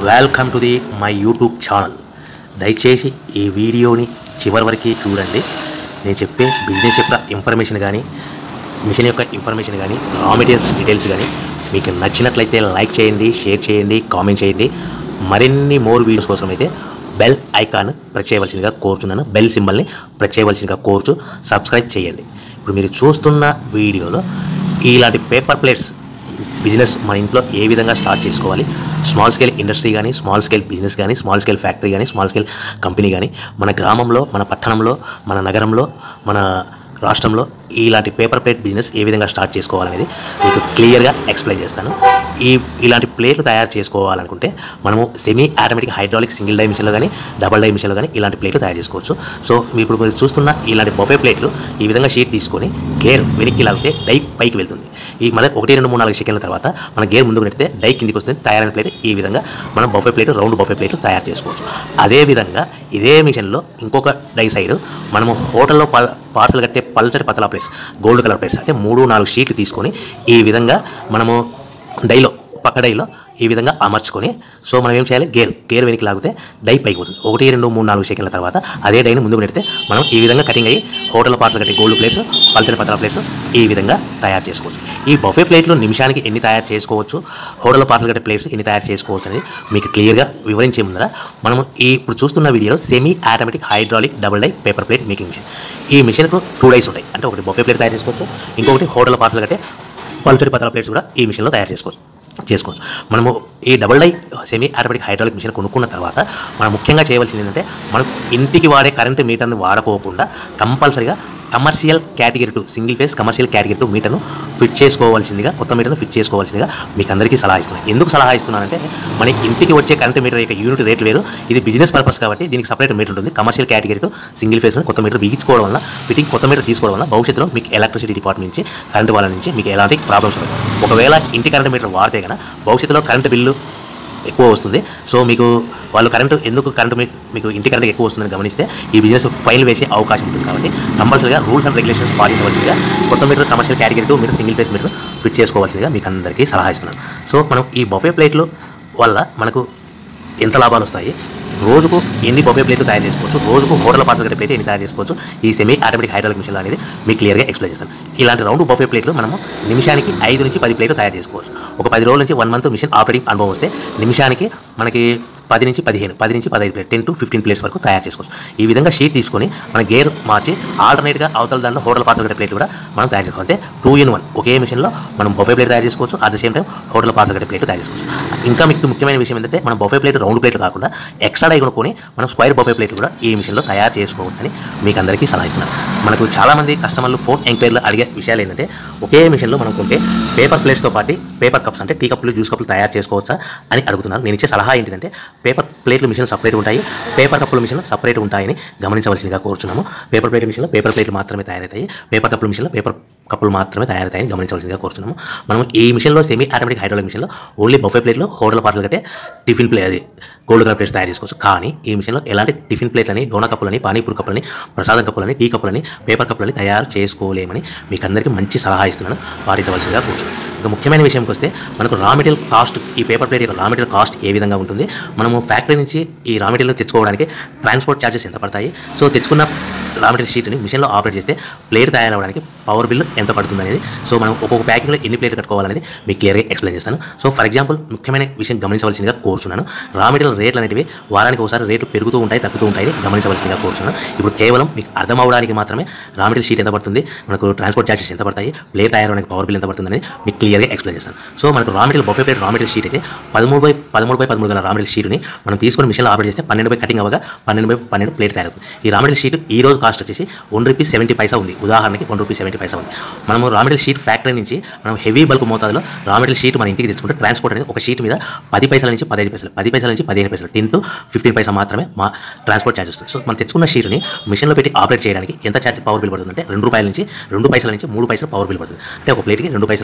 welcome to the my YouTube channel దయచేసి ఈ వీడియోని చివరి వరకు చూడండి నేను చెప్పే బిజినెస్ యొక్క ఇన్ఫర్మేషన్ కానీ మిషన్ యొక్క ఇన్ఫర్మేషన్ కానీ రా మెటీరియల్స్ డీటెయిల్స్ కానీ మీకు నచ్చినట్లయితే లైక్ చేయండి షేర్ చేయండి కామెంట్ చేయండి మరిన్ని మోర్ వీడియోస్ కోసం అయితే బెల్ ఐకాన్ ప్రెస్ చేయవలసిందిగా కోరుతున్నాను బెల్ సింబల్ని ప్రెస్ చేయవలసిందిగా కోరుచు సబ్స్క్రైబ్ చేయండి ఇప్పుడు మీరు చూస్తున్న వీడియోలో ఇలాంటి పేపర్ ప్లేట్స్ బిజినెస్ మన ఇంట్లో ఏ విధంగా స్టార్ట్ చేసుకోవాలి స్మాల్ స్కేల్ ఇండస్ట్రీ కానీ స్మాల్ స్కేల్ బిజినెస్ కానీ స్మాల్ స్కేల్ ఫ్యాక్టరీ కానీ స్మాల్ స్కేల్ కంపెనీ కానీ మన గ్రామంలో మన పట్టణంలో మన నగరంలో మన రాష్ట్రంలో ఇలాంటి పేపర్ ప్లేట్ బిజినెస్ ఏ విధంగా స్టార్ట్ చేసుకోవాలనేది మీకు క్లియర్గా ఎక్స్ప్లెయిన్ చేస్తాను ఈ ఇలాంటి ప్లేట్లు తయారు చేసుకోవాలనుకుంటే మనము semi automatic hydraulic single die మిషన్లో కానీ డబల్ డై మిషన్లో కానీ ఇలాంటి ప్లేట్లు తయారు చేసుకోవచ్చు సో ఇప్పుడు మీరు చూస్తున్న ఇలాంటి బొఫే ప్లేట్లు ఈ విధంగా షీట్ తీసుకొని గేర్ వెనక్కి లాగితే డై పైకి వెళ్తుంది ఈ మన ఒకటి రెండు మూడు నాలుగు సెకండ్ల తర్వాత మన గేర్ ముందుకు నెట్టితే డై కిందికి వస్తుంది తయారైన ప్లేట్ ఈ విధంగా మనం buffet plate round buffet plate తయారు చేసుకోవచ్చు అదే విధంగా ఇదే మిషన్లో ఇంకొక డై సైడ్ మనము హోటల్లో పల్ పార్సల్ కట్టే పల్చటి పతలా ప్లేట్స్ గోల్డ్ కలర్ ప్లేట్స్ అంటే మూడు నాలుగు షీట్లు తీసుకొని ఈ విధంగా మనము డైలో పక్క డైలో ఈ విధంగా అమర్చుకొని సో మనం ఏం చేయాలి గేర్ గేర్ వెనక్కి లాగితే డై పైకి పోతుంది ఒకటి రెండు మూడు నాలుగు సెకండ్ల తర్వాత అదే డైని ముందుకు నెడితే మనం ఈ విధంగా కటింగ్ అయ్యి హోటల్ పార్సల్ కట్టే గోల్డ్ ప్లేట్స్ పల్చని పతల ప్లేట్స్ ఈ విధంగా తయారు చేసుకోవచ్చు ఈ బఫే ప్లేట్లు నిమిషానికి ఎన్ని తయారు చేసుకోవచ్చు హోటల్ పార్సల్ కట్టే ప్లేట్స్ ఎన్ని తయారు చేసుకోవచ్చు అనేది మీకు క్లియర్గా వివరించే ముందర మనం ఈ ఇప్పుడు చూస్తున్న వీడియోలో semi automatic hydraulic double die paper plate making machine ఈ మిషన్కు టూ డైస్ ఉంటాయి అంటే ఒకటి బఫే ప్లేట్ తయారు చేసుకోవచ్చు ఇంకొకటి హోటల్ పార్సల్ కట్టే పల్చడి పతల ప్లేట్స్ కూడా ఈ మిషన్లో తయారు చేసుకోవచ్చు చేసుకోవచ్చు మనము ఈ double die semi automatic hydraulic machine కొనుక్కున్న తర్వాత మనం ముఖ్యంగా చేయవలసింది ఏంటంటే మనం ఇంటికి వాడే కరెంటు మీటర్ని వాడుకోకుండా కంపల్సరిగా commercial category two single phase commercial category two మీటర్ను ఫిట్ చేసుకోవాల్సిందిగా కొత్త మీటర్ను ఫిట్ చేసుకోవాల్సిందిగా మీకు అందరికీ సలహా ఇస్తున్నాను ఎందుకు సలహా ఇస్తున్నానంటే మన ఇంటికి వచ్చే కరెంట్ మీటర్ యొక్క యూనిట్ రేట్ వేరు ఇది బిజినెస్ పర్పస్ కాబట్టి దీనికి సపరేట్ మీటర్ ఉంటుంది commercial category two single phase కొత్త మీటర్ బిగించుకోవడం వల్ల ఫిట్టింగ్ కొత్త మీటర్ తీసుకోవడం వల్ల భవిష్యత్తులో మీకు ఎలక్ట్రిసిటీ డిపార్ట్మెంట్ నుంచి కరెంట్ వాళ్ళ నుంచి మీకు ఎలాంటి ప్రాబ్లమ్స్ ఉండవు ఒకవేళ ఇంటి కరెంట్ మీటర్ వాడితే కనుక భవిష్యత్తులో కరెంట్ బిల్లు ఎక్కువ వస్తుంది సో మీకు వాళ్ళు కరెంటు ఎందుకు కరెంటు మీ- మీకు ఇంటి కరెంట్ ఎక్కువ వస్తుందని గమనిస్తే ఈ బిజినెస్ ఫైల్ వేసే అవకాశం ఉంటుంది కాబట్టి కంపల్సరీగా రూల్స్ అండ్ రెగ్యులేషన్స్ పాటించవలసిందిగా కొత్త మీటర్ కమర్షియల్ కేటగిరీ టూ మీరు సింగిల్ ఫేస్ మీటర్ ఫిట్ చేసుకోవాల్సిందిగా మీకు అందరికీ సలహా ఇస్తున్నాను సో మనం ఈ బఫే ప్లేట్లు వల్ల మనకు ఎంత లాభాలు వస్తాయి రోజుకు ఎన్ని బఫే ప్లేట్లు తయారు చేసుకోవచ్చు రోజుకు హోటల్ పాత్ర గట్టే ప్లేట్ ఎన్ని తయారు చేసుకోవచ్చు ఈ సెమీ ఆటోమేటిక్ హైడ్రాలిక్ మిషన్ అనేది మీకు క్లియర్గా ఎక్స్ప్లెయిన్ చేస్తాను ఇలాంటి రౌండ్ బఫే ప్లేట్లు మనము నిమిషానికి ఐదు నుంచి పది ప్లేట్లు తయారు చేసుకోవచ్చు ఒక పది రోజుల నుంచి వన్ మంత్ మిషన్ ఆపరేటింగ్ అనుభవం వస్తే నిమిషానికి మనకి పది నుంచి పదిహేను పది నుంచి పదహైదు plate ten to fifteen plates వరకు తయారు చేసుకోవచ్చు ఈ విధంగా షీట్ తీసుకొని మన గేర్ మార్చి ఆల్టర్నేట్గా అవతల దాంట్లో హోటల్ పార్సల్ కట్టే ప్లేట్ కూడా మనం తయారు చేసుకోవాలి అంటే టూ ఇన్ వన్ ఒకే మిషన్లో మనం బఫే ప్లేట్ తయారు చేసుకోవచ్చు at the same time hotel parcel కట్టే ప్లేట్ తయారు చేసుకోవచ్చు ఇంకా మీకు ముఖ్యమైన విషయం ఏంటంటే మనం బఫే ప్లేట్ రౌండ్ ప్లేట్ కాకుండా ఎక్స్ట్రా డై కొనుక్కొని మనం స్క్వైర్ బఫే ప్లేట్ కూడా ఈ మిషన్లో తయారు చేసుకోవచ్చని మీకు అందరికీ సలహా ఇస్తున్నాను మనకు చాలామంది కస్టమర్లు ఫోన్ ఎంక్వైరీలో అడిగే విషయాలు ఏంటంటే ఒకే మిషన్లో మనం కొంటే పేపర్ ప్లేట్స్తో పాటు పేపర్ కప్స్ అంటే టీ కప్పులు జ్యూస్ కప్పులు తయారు చేసుకోవచ్చా అని అడుగుతున్నాను నేను ఇచ్చే సలహా ఏంటిదంటే పేపర్ ప్లేట్లు మిషన్ సపరేట్ ఉంటాయి పేపర్ కప్పుల మిషన్ సపరేట్ ఉంటాయని గమనించవలసిందిగా కోరుచున్నాము పేపర్ ప్లేట్ మిషన్లో పేపర్ ప్లేట్లు మాత్రమే తయారవుతాయి పేపర్ కప్పుల మిషన్లో పేపర్ కప్పులు మాత్రమే తయారవుతాయని గమనించవలసిందిగా కోరుతున్నాము మనం ఈ మిషన్లో సెమీ ఆటోమేటిక్ హైడ్రాలిక్ మిషన్లో ఓన్లీ బఫే ప్లేట్లు హోటల్ పార్సల్ కట్టే టిఫిన్ ప్లే అది గోల్డ్ కలర్ ప్లేట్స్ తయారు చేసుకోవచ్చు కానీ ఈ మిషన్లో ఎలాంటి టిఫిన్ ప్లేట్లని డోనా కప్పులని పానీపూరి కప్పులని ప్రసాదం కప్పులని టీ కప్పులని పేపర్ కప్పులని తయారు చేసుకోలేమని మీకు అందరికీ మంచి సలహా ఇస్తున్నాను పాటించవలసిందిగా కూర్చున్నాను ఇంకా ముఖ్యమైన విషయంకి వస్తే మనకు రా మెటీరియల్ కాస్ట్ ఈ పేపర్ ప్లేట్ యొక్క రా మెటీరియల్ కాస్ట్ ఏ విధంగా ఉంటుంది మనము ఫ్యాక్టరీ నుంచి ఈ రా మెటీరియల్ తెచ్చుకోవడానికి ట్రాన్స్పోర్ట్ ఛార్జెస్ ఎంత పడతాయి సో తెచ్చుకున్న రా మెటీరియల్ షీట్ని మిషన్లో ఆపరేట్ చేస్తే ప్లేట్ తయారవడానికి పవర్ బిల్ ఎంత పడుతుంది అనేది సో మనం ఒక్కొక్క ప్యాకింగ్లో ఎన్ని ప్లేట్ కట్టుకోవాలనేది మీకు క్లియర్గా ఎక్స్ప్లెయిన్ చేస్తాను సో ఫర్ ఎగ్జాంపుల్ ముఖ్యమైన విషయం గమనించవలసిందిగా కోరుచున్నాను రా మెటీరియల్ రేట్లు అనేటివి వారానికి ఒకసారి రేట్లు పెరుగుతూ ఉంటాయి తగ్గుతూ ఉంటాయని గమనించవలసిందిగా కోరుచున్నాను ఇప్పుడు కేవలం మీకు అర్థం అవడానికి మాత్రమే రా మెటీరియల్ షీట్ ఎంత పడుతుంది మనకు ట్రాన్స్పోర్ట్ ఛార్జెస్ ఎంత పడతాయి ప్లేట్ తయారవడానికి పవర్ బిల్ ఎంత పడుతుంది అనేది మీకు క్లియర్గా ఎక్స్ప్లెయిన్ చేస్తాను సో మనకు raw material buffet plate raw material sheet అయితే పదమూడు బై పదమూడు బై పదమూడు గల రా మెటీరియల్ షీట్ని మనం తీసుకొని మిషన్లో ఆపరేట్ చేస్తే పన్నెండు బై కటింగ్ అవ్వగా పన్నెండు బై పన్నెండు ప్లేట్ తయారవుతుంది ఈ రా మెటీరియల్ షీట్ ఈ రోజు కాస్ట్ వచ్చేసి వన్ రూపీ సెవెంటీ పైసా ఉంది ఉదాహరణకి వన్ రూపీ సెవెంటీ పైసా ఉంది మనము రా మెటీరియల్ షీట్ ఫ్యాక్టరీ నుంచి మనం హెవీ బల్క్ మోతాదులో రా మెటీరియల్ షీట్ మన ఇంటికి తెచ్చుకుంటే ట్రాన్స్పోర్ట్ అనేది ఒక షీట్ మీద పది పైసల నుంచి పదిహేను పైసలు పది పైసల నుంచి పదిహేను పైసలు టెన్ టు ఫిఫ్టీన్ పైసా మాత్రమే మా ట్రాన్స్పోర్ట్ ఛార్జ్ వస్తుంది సో మనం తెచ్చుకున్న షీట్ని మిషన్లో పెట్టి ఆపరేట్ చేయడానికి ఎంత ఛార్జ్ పవర్ బిల్ పడుతుంది అంటే రెండు రూపాయల నుంచి రెండు పైసల నుంచి మూడు పైసలు పవర్ బిల్ పడుతుంది అంటే ఒక ప్లేట్కి రెండు పైసల నుంచి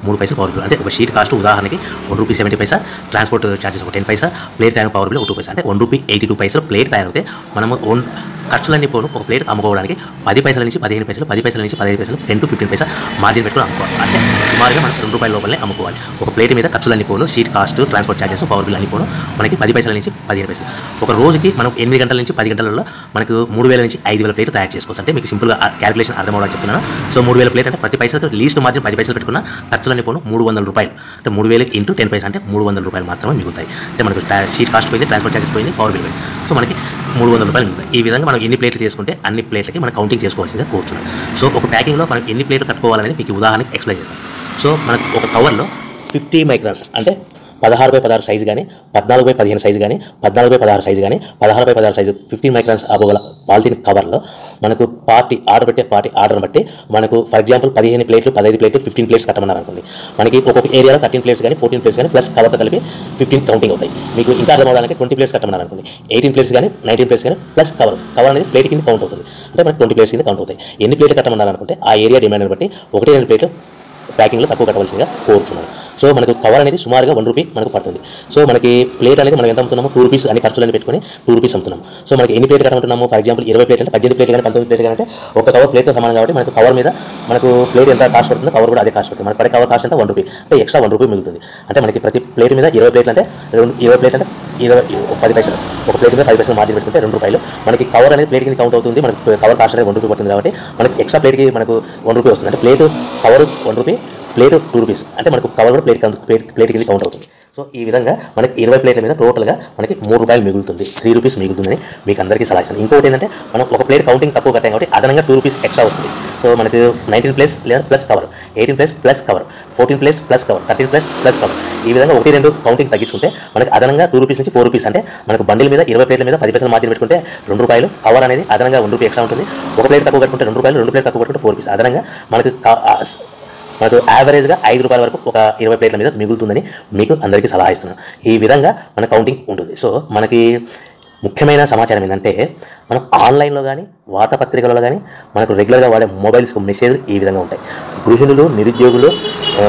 మూడు పైసలు పవర్ బిల్ అంటే ఒక షీట్ కాస్ట్ ఉదాహరణకి one rupee seventy paisa transport charges ఒక టెన్ పైసా ప్లేట్ తయారు పవర్ బిల్ ఒక టూ పైసా అంటే వన్ రూపీ ఎయిటీ టూ పైసలు ప్లేట్ తయారైతే మనము ఓన్ ఖర్చులన్నీ పోను ఒక ప్లేట్ అమ్ముకోవడానికి పది పైసల నుంచి పదిహేను పైసలు పది పైసల నుంచి పదిహేను పైసలు ten to fifteen paisa margin పెట్టుకుని అమ్ముకోవాలి అంటే సుమారుగా మనం రెండు రూపాయల లోపలనే అమ్ముకోవాలి ఒక ప్లేట్ మీద ఖర్చులన్నీ పోను sheet cost transport charges power bill అన్ని పోను మనకి పది పైసల నుంచి పదిహేను పైసలు ఒక రోజుకి మనం ఎనిమిది గంటల నుంచి పది గంటలలో మనకు మూడు వేల నుంచి ఐదు వేల ప్లేట్లు తయారు చేసుకోవచ్చు అంటే మీకు సింపుల్గా క్యాలిక్యులేషన్ అర్థం అవ్వాలని చెప్తున్నాను సో మూడు వేల ప్లేట్ అంటే ప్రతి పైసలకు లీస్ట్ మార్జిన్ పది పైసలు పెట్టుకున్న ఖర్చులన్నీ పోను మూడు వందల రూపాయలు అంటే మూడు వేలు ఇంటూ టెన్ పైసా అంటే మూడు వందల రూపాయలు మాత్రమే మిగులుతాయి అంటే మనకు టా- షీట్ కాస్ట్ పోయింది ట్రాన్స్పోర్ట్ ఛార్జెస్ పోయింది పవర్ బిల్ పోయింది సో మనకి మూడు వందల రూపాయలు మిగులుతాయి ఈ విధంగా మనం ఎన్ని ప్లేట్లు తీసుకుంటే అన్ని ప్లేట్లకి మనం కౌంటింగ్ చేసుకోవాల్సిందిగా కోరుతున్నాం సో ఒక ప్యాకింగ్లో మనం ఎన్ని ప్లేట్లు కట్టుకోవాలనేది మీకు ఉదాహరణకి ఎక్స్ప్లెయిన్ చేస్తాం సో మనకు ఒక కవర్లో ఫిఫ్టీ మైక్రాన్స్ అంటే పదహారు బై పదహారు సైజు కానీ పద్నాలుగు బై పదిహేను సైజు కానీ పద్నాలుగు బై పదహారు సైజు కానీ పదహారు బై పదహారు సైజు ఫిఫ్టీన్ మైక్రాన్స్ ఆగోగల పాలిథిన్ కవర్లో మనకు పార్టీ ఆర్డర్ పెట్టే పార్టీ ఆర్డర్ని బట్టి మనకు ఫర్ ఎగ్జాంపుల్ పదిహేను ప్లేట్లు పదహైదు ప్లేట్లు ఫిఫ్టీన్ ప్లేట్స్ కట్టమన్నారు అనుకోండి మనకి ఒక్కొక్క ఏరియాలో థర్టీన్ ప్లేట్స్ కానీ ఫోర్టీన్ ప్లేట్స్ కానీ ప్లస్ కవర్తో కలిపి ఫిఫ్టీన్ కౌంటింగ్ అవుతాయి మీకు ఇంకా అర్థం అవడానికి ట్వంటీ ప్లేట్స్ కట్టమన్నారు అనుకోండి ఎయిటీన్ ప్లేట్స్ కానీ నైన్టీన్ ప్లేట్స్ కానీ ప్లస్ కవర్ కవర్ అనేది ప్లేట్ కింద కౌంట్ అవుతుంది అంటే మనకి ట్వంటీ ప్లేట్స్ కింద కౌంట్ అవుతాయి ఎన్ని ప్లేట్లు కట్టమన్నారు అనుకుంటే ఆ ఏరియా డిమాండ్ని బట్టి ఒకటి రెండు ప్లేట్లు ప్యాకింగ్లో తక్కువ కట్టవలసిందిగా కోరుతున్నాను సో మనకు కవర్ అనేది సుమారుగా వన్ రూపీ మనకు పడుతుంది సో మనకి ప్లేట్ అనేది మనం ఎంత అమ్ముతున్నాము టూ రూపీస్ అన్ని ఖర్చులన్నీ పెట్టుకొని టూ రూపీస్ అమ్ముతున్నాము సో మనకి ఎన్ని ప్లేట్ కట్టమంటున్నాము ఫర్ ఎగ్జాంపుల్ ఇరవై ప్లేట్ అంటే పద్దెనిమిది ప్లేట్ కానీ పంతొమ్మిది ప్లేట్ కానీ అంటే ఒక కవర్ ప్లేట్తో సమానం కాబట్టి మనకు కవర్ మీద మనకు ప్లేట్ ఎంత కాస్ట్ పడుతుందో కవర్ కూడా అదే కాస్ట్ పడుతుంది మనకి పడే కవర్ కాస్ట్ అంటే వన్ రూపీ అంటే ఎక్స్ట్రా వన్ రూపీ మిగులుతుంది అంటే మనకి ప్రతి ప్లేట్ మీద ఇరవై ప్లేట్లు అంటే రెండు ఇరవై ప్లేట్ అంటే ఇరవై పది పైసలు ఒక ప్లేట్ మీద పది పైసలు మార్జిన్ పెట్టుకుంటే రెండు రూపాయలు మనకి కవర్ అనేది ప్లేట్ కింద కౌంట్ అవుతుంది మనకి కవర్ కాస్ట్ అనేది వన్ రూపీ పడుతుంది కాబట్టి మనకి ఎక్స్ట్రా ప్లేట్కి మనకు వన్ రూపీ వస్తుంది అంటే plate cover one rupee plate two rupees అంటే మనకు కవర్ కూడా ప్లేట్ కౌంట్ ప్లేట్ ప్లేట్ కింద కౌంట్ అవుతుంది సో ఈ విధంగా మనకి ఇరవై ప్లేట్ల మీద టోటల్గా మనకి మూడు రూపాయలు మిగులుతుంది త్రీ రూపీస్ మిగులుతుందని మీకు అందరికీ సలహా ఇస్తాను ఇంకోటి ఏంటంటే మనం ఒక ప్లేట్ కౌంటింగ్ తక్కువ కట్టాం కాబట్టి అదనంగా టూ రూపీస్ ఎక్స్ట్రా వస్తుంది సో మనకి నైన్టీన్ ప్లేస్ లేదా plus cover eighteen plates plus cover fourteen plates plus cover thirteen plus plus cover ఈ విధంగా ఒకటి రెండు కౌంటింగ్ తగ్గించుకుంటే మనకి అదనంగా టూ రూపీస్ నుంచి ఫోర్ రూపీస్ అంటే మనకు బండిల్ మీద ఇరవై ప్లేట్ల మీద పది పైసలు మార్జిన్ పెట్టుకుంటే రెండు రూపాయలు కవర్ అనేది అదనంగా వన్ రూపీ ఎక్స్ట్రా ఉంటుంది ఒక ప్లేట్ తక్కువ కట్టుకుంటే రెండు రూపాయలు రెండు ప్లేట్ తక్కువ కట్టుకుంటే ఫోర్ రూపీస్ అదనంగా మనకి కా- ఆ స్- మనకు యావరేజ్గా ఐదు రూపాయల వరకు ఒక ఇరవై ప్లేట్ల మీద మిగులుతుందని మీకు అందరికీ సలహా ఇస్తున్నాను ఈ విధంగా మన కౌంటింగ్ ఉంటుంది సో మనకి ముఖ్యమైన సమాచారం ఏంటంటే మనం ఆన్లైన్లో కానీ వార్తాపత్రికలలో కానీ మనకు రెగ్యులర్గా వాడే మొబైల్స్ మెసేజ్లు ఈ విధంగా ఉంటాయి గృహిణులు నిరుద్యోగులు ఆ,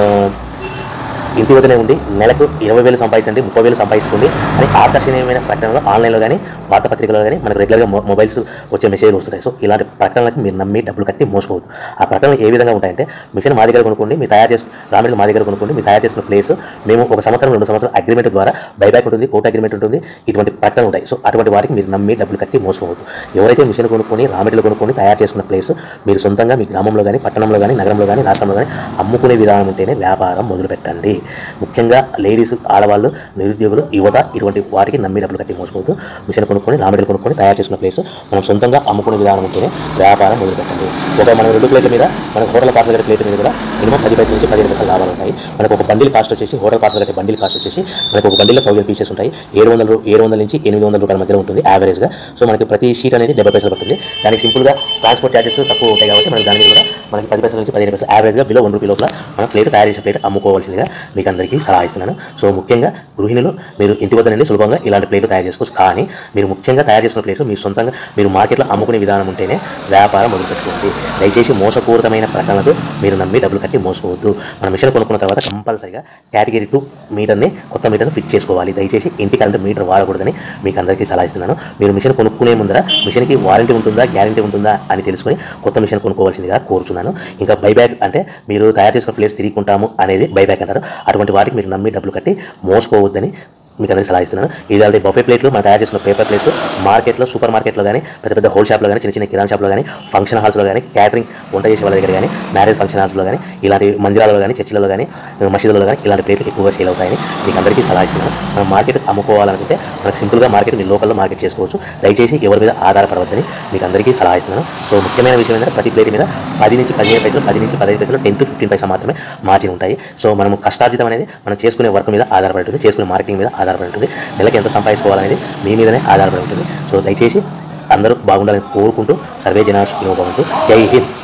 ఇంటి వద్దనే ఉండి నెలకు ఇరవై వేలు సంపాదించండి ముప్పై వేలు సంపాదించుకోండి అని ఆకర్షణీయమైన ప్రకటనలు ఆన్లైన్లో కానీ వార్తాపత్రికలో కానీ మనకు రెగ్యులర్గా మొ- మొబైల్స్ వచ్చే మెసేజ్లు వస్తున్నాయి సో ఇలాంటి ప్రకటనలకు మీరు నమ్మి డబ్బులు కట్టి మోసపోవద్దు ఆ ప్రకటనలు ఏ విధంగా ఉంటాయంటే మిషన్ మా దగ్గర కొనుక్కోండి మీరు తయారు చేసు రామిడిలు మా దగ్గర కొనుక్కోండి మీరు తయారు చేసిన ప్లేస్ మేము ఒక సంవత్సరం రెండు సంవత్సరాల అగ్రిమెంట్ ద్వారా బైబ్యాక్ ఉంటుంది కోర్టు అగ్రిమెంట్ ఉంటుంది ఇటువంటి ప్రకటనలు ఉంటాయి సో అటువంటి వాటికి మీరు నమ్మి డబ్బులు కట్టి మోసపోవద్దు ఎవరైతే మిషన్ కొనుక్కొని రామిడిలు కొనుక్కొని తయారు చేసుకున్న ప్లేస్ మీరు సొంతంగా మీ గ్రామంలో కానీ పట్టణంలో కానీ నగరంలో కానీ రాష్ట్రంలో కానీ అమ్ముకునే విధానం ఉంటేనే వ్యాపారం మొదలు పెట్టండి ముఖ్యంగా లేడీస్ ఆడవాళ్ళు నిరుద్యోగులు యువత ఇటువంటి వాటికి నమ్మి డబ్బులు కట్టి మోసపోవద్దు మిషన్ కొనుక్కొని రామిడిలు కొనుక్కొని తయారు చేసుకున్న ప్లేస్ మనం సొంతంగా అమ్ముకునే విధానం ఉంటేనే వ్యాపారం మొదలు పెట్టండి ఒక మనం రెండు ప్లేట్ల మీద మనకు హోటల్ కాస్ట్ దగ్గర ప్లేట్ మీద కూడా మినిమం పది పైసల నుంచి పదిహేను పైసలు లాభాలు ఉంటాయి మనకు ఒక బండిల్ కాస్ట్ వచ్చేసి హోటల్ కాస్ట్ దగ్గర బండిల్ కాస్ట్ వచ్చేసి మనకు ఒక బండిలో థౌసండ్ పీసెస్ ఉంటాయి ఏడు వందల రూ- ఏడు వందల నుంచి ఎనిమిది వందల రూపాయల మధ్యలో ఉంటుంది యావరేజ్గా సో మనకి ప్రతి షీట్ అనేది డెబ్బై పైసలు పడుతుంది దానికి సింపుల్గా ట్రాన్స్పోర్ట్ ఛార్జెస్ తక్కువ ఉంటాయి కాబట్టి మనకి దాని మీద కూడా మనకి పది పైసల నుంచి పదిహేను పైసలు యావరేజ్గా బిలో వన్ రూపీ లోపల మనం ప్లేట్ తయారు చేసిన ప్లేట్ అమ్ముకోవాల్సిందిగా మీకు అందరికీ సలహా ఇస్తున్నాను సో ముఖ్యంగా గృహిణులు మీరు ఇంటి వద్ద నుండి సులభంగా ఇలాంటి ప్లేట్లు తయారు చేసుకోవచ్చు కానీ మీరు ముఖ్యంగా తయారు చేసుకున్న ప్లేస్ మీ సొంతంగా మీరు మార్కెట్లో అమ్ముకునే విధానం ఉంటేనే వ్యాపారం మొదలుపెట్టుకోండి దయచేసి మోసపూరితమైన ప్రకటనలకు మీరు నమ్మి డబ్బులు కట్టి మోసపోవద్దు మన మిషన్ కొనుక్కున్న తర్వాత కంపల్సరిగా కేటగిరీ టూ మీటర్ని కొత్త మీటర్ని ఫిట్ చేసుకోవాలి దయచేసి ఇంటి కరెంట్ మీటర్ వాడకూడదని మీకు అందరికీ సలహా ఇస్తున్నాను మీరు మిషన్ కొనుక్కునే ముందర మిషన్కి వారంటీ ఉంటుందా గ్యారంటీ ఉంటుందా అని తెలుసుకొని కొత్త మిషన్ కొనుక్కోవాల్సిందిగా కోరుచున్నాను ఇంకా బైబ్యాక్ అంటే మీరు తయారు చేసుకున్న ప్లేస్ తిరిగి అనేది బైబ్యాక్ అంటారు అటువంటి వాటికి మీరు నమ్మి డబ్బులు కట్టి మోసపోవద్దని మీకు అందరికీ సలహా ఇస్తున్నాను ఇది అలాంటి బఫే ప్లేట్లు మనం తయారు చేసుకున్న పేపర్ ప్లేట్స్ మార్కెట్లో సూపర్ మార్కెట్లో కానీ పెద్ద పెద్ద హోల్ షాప్లో కానీ చిన్న చిన్న కిరాణా షాప్లో కానీ ఫంక్షన్ హాల్స్లో కానీ క్యాటరింగ్ వంట చేసే వాళ్ళ దగ్గర కానీ మ్యారేజ్ ఫంక్షన్ హాల్స్లో కానీ ఇలాంటి మందిరాలలో కానీ చర్చిలలో కానీ మసీదులలో కానీ ఇలాంటి ప్లేట్లు ఎక్కువగా సేల్ అవుతాయని మీకు అందరికీ సలహా ఇస్తున్నాను మనం మార్కెట్ అమ్ముకోవాలనుకుంటే మనకు సింపుల్గా మార్కెట్ మీ లోకల్లో మార్కెట్ చేసుకోవచ్చు దయచేసి ఎవరి మీద ఆధారపడవద్దని మీకు అందరికీ సలహా ఇస్తున్నాను సో ముఖ్యమైన విషయం ఏంటంటే ప్రతి ప్లేట్ మీద పది నుంచి పదిహేను పైసలు పది నుంచి పదిహేను పైసలు టెన్ టు ఫిఫ్టీన్ పైసలు మాత్రమే మార్జిన్ ఉంటాయి సో మనం కష్టార్జితం అనేది మనం చేసుకునే వర్క్ మీద ఆధారపడి ఉంటుంది చేసుకునే మార్కెటింగ్ మీద ఆధారపడి ఉంటుంది నెలకి ఎంత సంపాదించుకోవాలనేది మీ మీదనే ఆధారపడి ఉంటుంది సో దయచేసి అందరూ బాగుండాలని కోరుకుంటూ సర్వే జనా సుఖినో భవంతు జై హింద్